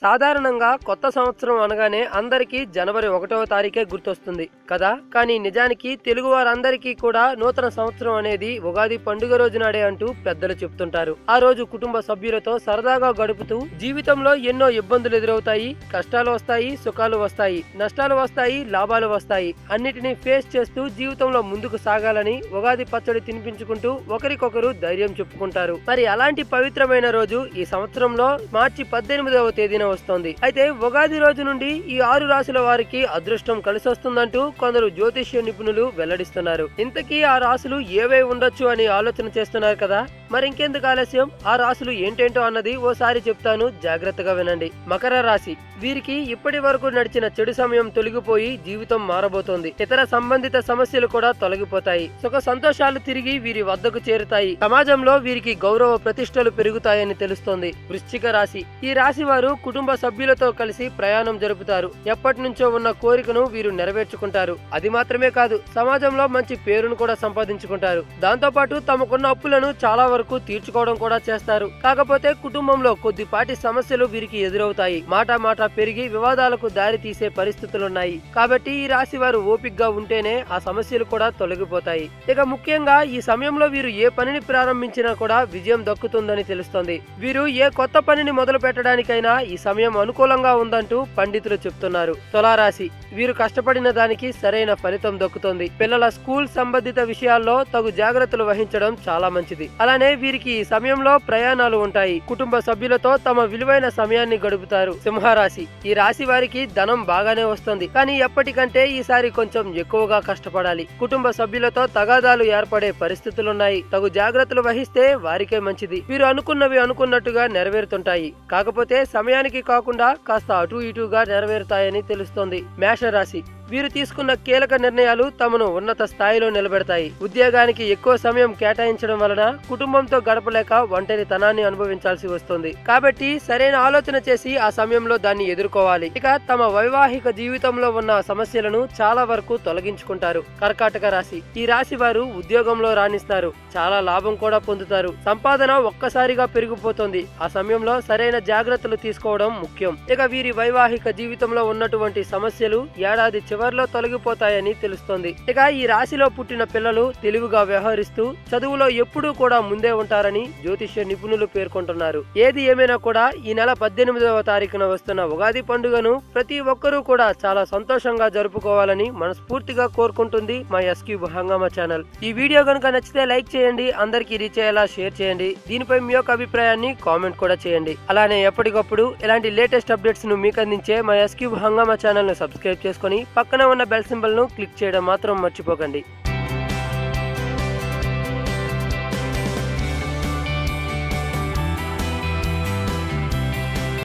సాధారణంగా కొత్త సంవత్సరం అనగానే అందరికీ జనవరి ఒకటవ తారీఖే గుర్తొస్తుంది కదా కానీ నిజానికి తెలుగు వారందరికీ కూడా నూతన సంవత్సరం అనేది ఉగాది పండుగ రోజు నాడే అంటూ పెద్దలు చెప్తుంటారు ఆ రోజు కుటుంబ సభ్యులతో సరదాగా గడుపుతూ జీవితంలో ఎన్నో ఇబ్బందులు ఎదురవుతాయి కష్టాలు వస్తాయి సుఖాలు వస్తాయి నష్టాలు వస్తాయి లాభాలు వస్తాయి అన్నిటినీ ఫేస్ చేస్తూ జీవితంలో ముందుకు సాగాలని ఉగాది పచ్చడి తినిపించుకుంటూ ఒకరికొకరు ధైర్యం చెప్పుకుంటారు మరి అలాంటి పవిత్రమైన రోజు ఈ సంవత్సరంలో మార్చి పద్దెనిమిదవ తేదీన వస్తోంది అయితే ఉగాది రోజు నుండి ఈ ఆరు రాశుల వారికి అదృష్టం కలిసి వస్తుందంటూ కొందరు జ్యోతిష్య నిపుణులు వెల్లడిస్తున్నారు ఇంతకీ ఆ రాశులు ఏవై ఉండొచ్చు అని ఆలోచన చేస్తున్నారు కదా మరి ఇంకెందుకు ఆలస్యం ఆ రాశులు ఏంటేంటో అన్నది ఓసారి చెప్తాను జాగ్రత్తగా వినండి మకర రాశి వీరికి ఇప్పటి వరకు నడిచిన చెడు సమయం తొలగిపోయి జీవితం మారబోతోంది ఇతర సంబంధిత సమస్యలు కూడా తొలగిపోతాయి సుఖ సంతోషాలు తిరిగి వీరి వద్దకు చేరుతాయి సమాజంలో వీరికి గౌరవ ప్రతిష్టలు పెరుగుతాయని తెలుస్తోంది వృశ్చిక రాశి ఈ రాశి వారు కుటుంబ సభ్యులతో కలిసి ప్రయాణం జరుపుతారు ఎప్పటి నుంచో ఉన్న కోరికను వీరు నెరవేర్చుకుంటారు అది మాత్రమే కాదు సమాజంలో మంచి పేరును కూడా సంపాదించుకుంటారు దాంతో పాటు తమకున్న అప్పులను చాలా వరకు తీర్చుకోవడం కూడా చేస్తారు కాకపోతే కుటుంబంలో కొద్దిపాటి సమస్యలు వీరికి ఎదురవుతాయి మాట మాట పెరిగి వివాదాలకు దారి తీసే పరిస్థితులున్నాయి కాబట్టి ఈ రాశి వారు ఓపిగ్గా ఉంటేనే ఆ సమస్యలు కూడా తొలగిపోతాయి ఇక ముఖ్యంగా ఈ సమయంలో వీరు ఏ పనిని ప్రారంభించినా కూడా విజయం దక్కుతుందని తెలుస్తోంది వీరు ఏ కొత్త పనిని మొదలు పెట్టడానికైనా ఈ సమయం అనుకూలంగా ఉందంటూ పండితులు చెప్తున్నారు తులారాశి వీరు కష్టపడిన దానికి సరైన ఫలితం దక్కుతుంది పిల్లల స్కూల్ సంబంధిత విషయాల్లో తగు జాగ్రత్తలు వహించడం చాలా మంచిది అలానే వీరికి ఈ సమయంలో ప్రయాణాలు ఉంటాయి కుటుంబ సభ్యులతో తమ విలువైన సమయాన్ని గడుపుతారు సింహరాశి ఈ రాశి వారికి ధనం బాగానే వస్తుంది కానీ ఎప్పటికంటే ఈసారి కొంచెం ఎక్కువగా కష్టపడాలి కుటుంబ సభ్యులతో తగాదాలు ఏర్పడే పరిస్థితులున్నాయి తగు జాగ్రత్తలు వహిస్తే వారికే మంచిది వీరు అనుకున్నవి అనుకున్నట్టుగా నెరవేరుతుంటాయి కాకపోతే సమయానికి కాకుండా కాస్త అటు ఇటుగా నెరవేరుతాయని తెలుస్తోంది మేషరాశి వీరు తీసుకున్న కీలక నిర్ణయాలు తమను ఉన్నత స్థాయిలో నిలబెడతాయి ఉద్యోగానికి ఎక్కువ సమయం కేటాయించడం వలన కుటుంబంతో గడపలేక ఒంటరితనాన్ని అనుభవించాల్సి వస్తుంది కాబట్టి సరైన ఆలోచన చేసి ఆ సమయంలో దాన్ని ఎదుర్కోవాలి ఇక తమ వైవాహిక జీవితంలో ఉన్న సమస్యలను చాలా వరకు తొలగించుకుంటారు కర్కాటక రాశి ఈ రాశి వారు ఉద్యోగంలో రాణిస్తారు చాలా లాభం కూడా పొందుతారు సంపాదన ఒక్కసారిగా పెరిగిపోతుంది ఆ సమయంలో సరైన జాగ్రత్తలు తీసుకోవడం ముఖ్యం ఇక వీరి వైవాహిక జీవితంలో ఉన్నటువంటి సమస్యలు ఏడాది చివరిలో తొలగిపోతాయని తెలుస్తోంది ఇక ఈ రాశిలో పుట్టిన పిల్లలు తెలివిగా వ్యవహరిస్తూ చదువులో ఎప్పుడూ కూడా ముందే ఉంటారని జ్యోతిష్య నిపుణులు పేర్కొంటున్నారు ఏది ఏమైనా కూడా ఈ నెల పద్దెనిమిదవ తారీఖున వస్తున్న ఉగాది పండుగను ప్రతి ఒక్కరూ కూడా చాలా సంతోషంగా జరుపుకోవాలని మనస్ఫూర్తిగా కోరుకుంటుంది మా ఎస్క్యూబ్ హంగామా ఛానల్ ఈ వీడియో కనుక నచ్చితే లైక్ చేయండి అందరికీ రీచ్ అయ్యేలా షేర్ చేయండి దీనిపై మీ యొక్క అభిప్రాయాన్ని కామెంట్ కూడా చేయండి అలానే ఎప్పటికప్పుడు ఇలాంటి లేటెస్ట్ అప్డేట్స్ ను మీకు అందించే మా ఎస్క్యూబ్ హంగామా ఛానల్ ను సబ్స్క్రైబ్ చేసుకొని పక్కన ఉన్న బెల్ సింబల్ ను క్లిక్ చేయడం మాత్రం మర్చిపోకండి